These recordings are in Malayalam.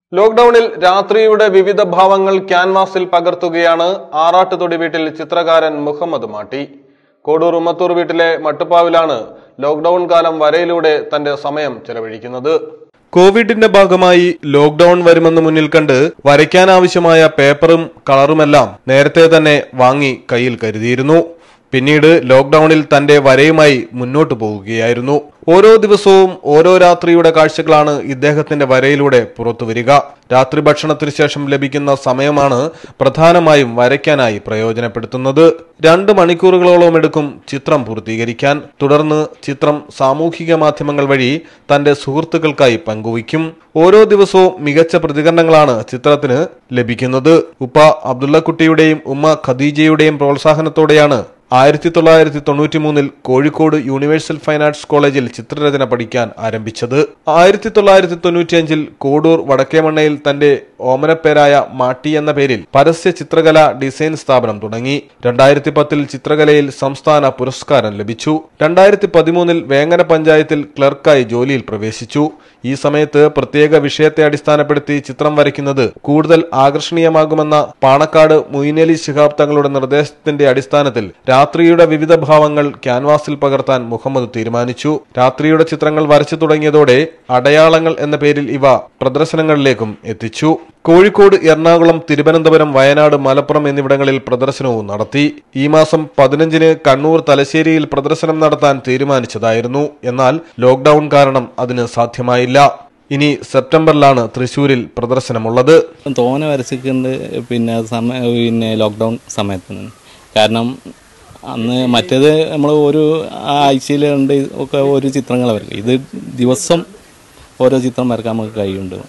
ലോക്ഡൌണിൽ രാത്രിയുടെ വിവിധ ഭാവങ്ങൾ ക്യാൻവാസിൽ പകർത്തുകയാണ് ആറാട്ടുതൊടി വീട്ടിൽ ചിത്രകാരൻ മുഹമ്മദ് മാട്ടി കോടൂർ ഉമ്മത്തൂർ വീട്ടിലെ മട്ടുപ്പാവിലാണ് ലോക്ഡൌൺ കാലം വരയിലൂടെ തന്റെ സമയം ചെലവഴിക്കുന്നത് കോവിഡിന്റെ ഭാഗമായി ലോക്ഡൌൺ വരുമെന്ന് മുന്നിൽ കണ്ട് വരയ്ക്കാനാവശ്യമായ പേപ്പറും കളറുമെല്ലാം നേരത്തെ തന്നെ വാങ്ങി കയ്യിൽ കരുതിയിരുന്നു പിന്നീട് ലോക്ഡൌണിൽ തന്റെ വരയുമായി മുന്നോട്ടു പോവുകയായിരുന്നു ഓരോ ദിവസവും ഓരോ രാത്രിയുടെ കാഴ്ചകളാണ് ഇദ്ദേഹത്തിന്റെ വരയിലൂടെ പുറത്തുവരിക രാത്രി ഭക്ഷണത്തിന് ശേഷം ലഭിക്കുന്ന സമയമാണ് പ്രധാനമായും വരയ്ക്കാനായി പ്രയോജനപ്പെടുത്തുന്നത് രണ്ട് മണിക്കൂറുകളോളം എടുക്കും ചിത്രം പൂർത്തീകരിക്കാൻ തുടർന്ന് ചിത്രം സാമൂഹിക മാധ്യമങ്ങൾ വഴി തന്റെ സുഹൃത്തുക്കൾക്കായി പങ്കുവയ്ക്കും ഓരോ ദിവസവും മികച്ച പ്രതികരണങ്ങളാണ് ചിത്രത്തിന് ലഭിക്കുന്നത് ഉപ്പ അബ്ദുള്ളക്കുട്ടിയുടെയും ഉമ്മ ഖദീജയുടെയും പ്രോത്സാഹനത്തോടെയാണ് ആയിരത്തി തൊള്ളായിരത്തി തൊണ്ണൂറ്റി മൂന്നിൽ കോഴിക്കോട് യൂണിവേഴ്സൽ ഫൈൻ ആർട്സ് കോളേജിൽ ചിത്രരചന പഠിക്കാൻ ആരംഭിച്ചത് ആയിരത്തി തൊള്ളായിരത്തി തൊണ്ണൂറ്റിയഞ്ചിൽ കോഡൂർ വടക്കേമണ്ണയിൽ തന്റെ ഓമനപ്പേരായ മാട്ടി എന്ന പേരിൽ പരസ്യ ചിത്രകല ഡിസൈൻ സ്ഥാപനം തുടങ്ങി രണ്ടായിരത്തി പത്തിൽ ചിത്രകലയിൽ സംസ്ഥാന പുരസ്കാരം ലഭിച്ചു രണ്ടായിരത്തി പതിമൂന്നിൽ വേങ്ങര പഞ്ചായത്തിൽ ക്ലർക്കായി ജോലിയിൽ പ്രവേശിച്ചു ഈ സമയത്ത് പ്രത്യേക വിഷയത്തെ അടിസ്ഥാനപ്പെടുത്തി ചിത്രം വരയ്ക്കുന്നത് കൂടുതൽ ആകർഷണീയമാകുമെന്ന പാണക്കാട് മുയിനലി ശിഹാബ് തങ്ങളുടെ നിർദ്ദേശത്തിന്റെ അടിസ്ഥാനത്തിൽ രാത്രിയുടെ വിവിധ ഭാവങ്ങൾ ക്യാൻവാസിൽ പകർത്താൻ മുഹമ്മദ് തീരുമാനിച്ചു രാത്രിയുടെ ചിത്രങ്ങൾ വരച്ചു തുടങ്ങിയതോടെ അടയാളങ്ങൾ എന്ന പേരിൽ ഇവ പ്രദർശനങ്ങളിലേക്കും എത്തിച്ചു കോഴിക്കോട് എറണാകുളം തിരുവനന്തപുരം വയനാട് മലപ്പുറം എന്നിവിടങ്ങളിൽ പ്രദർശനവും നടത്തി ഈ മാസം പതിനഞ്ചിന് കണ്ണൂർ തലശ്ശേരിയിൽ പ്രദർശനം നടത്താൻ തീരുമാനിച്ചതായിരുന്നു എന്നാൽ ലോക്ഡൌൺ കാരണം അതിന് സാധ്യമായില്ല ഇനി സെപ്റ്റംബറിലാണ് തൃശൂരിൽ പ്രദർശനമുള്ളത് തോനെ വരച്ചിട്ടുണ്ട് പിന്നെ സമയ പിന്നെ ലോക്ക്ഡൗൺ സമയത്തിന് കാരണം അന്ന് മറ്റേത് നമ്മൾ ഒരു ആഴ്ചയിൽ രണ്ട് ഒക്കെ ഒരു ചിത്രങ്ങൾ വരയ്ക്കും ഇത് ദിവസം ഓരോ ചിത്രം വരക്കാൻ നമുക്ക് കഴിയുണ്ട്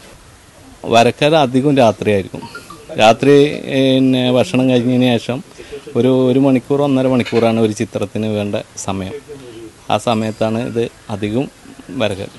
വരക്കാതെ അധികം രാത്രിയായിരിക്കും രാത്രി പിന്നെ ഭക്ഷണം കഴിഞ്ഞതിന് ശേഷം ഒരു ഒരു മണിക്കൂർ ഒന്നര മണിക്കൂറാണ് ഒരു ചിത്രത്തിന് വേണ്ട സമയം ആ സമയത്താണ് ഇത് അധികം വരക്കൽ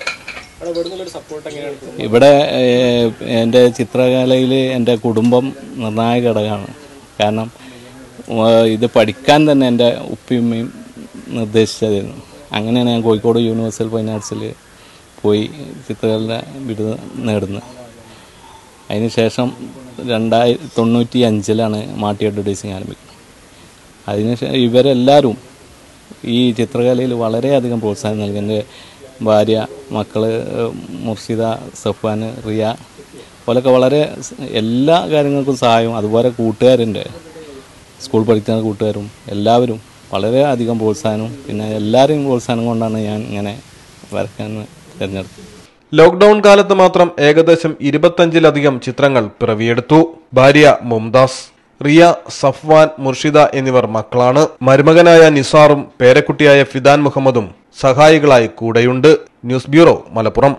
ഇവിടെ ഏഹ്, എൻ്റെ ചിത്രകലയിൽ എൻ്റെ കുടുംബം നിർണായക ഘടകമാണ് കാരണം ഏഹ്, ഇത് പഠിക്കാൻ തന്നെ എൻ്റെ ഉപ്പയും നിർദ്ദേശിച്ചതായിരുന്നു അങ്ങനെയാണ് ഞാൻ കോഴിക്കോട് യൂണിവേഴ്സൽ ഫൈൻ ആർട്സിൽ പോയി ചിത്രകല ബിരുദം നേടുന്നത് അതിനുശേഷം രണ്ടായി തൊണ്ണൂറ്റി അഞ്ചിലാണ് മാട്ടി അഡ്വർടൈസിങ് ആരംഭിക്കുന്നത് അതിനുശേഷം ഇവരെല്ലാവരും ഈ ചിത്രകലയിൽ വളരെയധികം പ്രോത്സാഹനം നൽകി എൻ്റെ ഭാര്യ മക്കള് മുർഷിദ സഫാൻ റിയ പോലൊക്കെ വളരെ സ് എല്ലാ കാര്യങ്ങൾക്കും സഹായവും അതുപോലെ കൂട്ടുകാരുണ്ട് സ്കൂൾ പഠിക്കുന്ന കൂട്ടുകാരും എല്ലാവരും വളരെ അധികം പ്രോത്സാഹനവും പിന്നെ എല്ലാവരെയും പ്രോത്സാഹനം കൊണ്ടാണ് ഞാൻ ഇങ്ങനെ വരയ്ക്കാൻ തിരഞ്ഞെടുത്തത് ലോക്ഡൌൺ കാലത്ത് മാത്രം ഏകദേശം ഇരുപത്തഞ്ചിലധികം ചിത്രങ്ങൾ പിറവിയെടുത്തു ഭാര്യ മുംതാസ് റിയ സഫ്വാൻ മുർഷിദ എന്നിവർ മക്കളാണ് മരുമകനായ നിസാറും പേരക്കുട്ടിയായ ഫിദാൻ മുഹമ്മദും സഹായികളായി കൂടെയുണ്ട് ന്യൂസ് ബ്യൂറോ മലപ്പുറം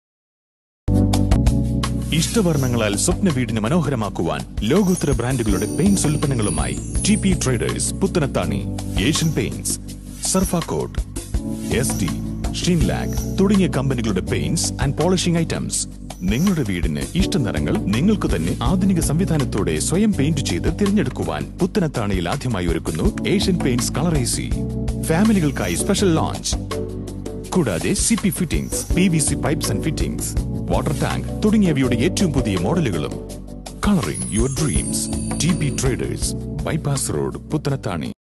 ഇഷ്ടവർണ്ണങ്ങളാൽ സ്വപ്ന വീടിന് മനോഹരമാക്കുവാൻ ലോകോത്തര ബ്രാൻഡുകളുടെ പെയിന്റ്സ് ഉൽപ്പന്നങ്ങളുമായി T P traders Puthanathani Asian paints സർഫാകോട്ട് എസ് ഡി ഷിൻലാഗ് തുടങ്ങിയ കമ്പനികളുടെ പെയിന്റ്സ് ആൻഡ് പോളിഷിംഗ് ഐറ്റംസ് നിങ്ങളുടെ വീടിന് ഇഷ്ട നിറങ്ങൾ നിങ്ങൾക്ക് തന്നെ ആധുനിക സംവിധാനത്തോടെ സ്വയം പെയിന്റ് ചെയ്ത് തിരഞ്ഞെടുക്കുവാൻ പുത്തനത്താണിയിൽ ആദ്യമായി ഒരുക്കുന്നു Asian paints colour A C ഫാമിലികൾക്കായി സ്പെഷ്യൽ ലോഞ്ച് കൂടാതെ C P fittings P V C pipes and fittings water tank തുടങ്ങിയവയുടെ ഏറ്റവും പുതിയ മോഡലുകളും colouring your dreams T P traders bypass road Puthanathani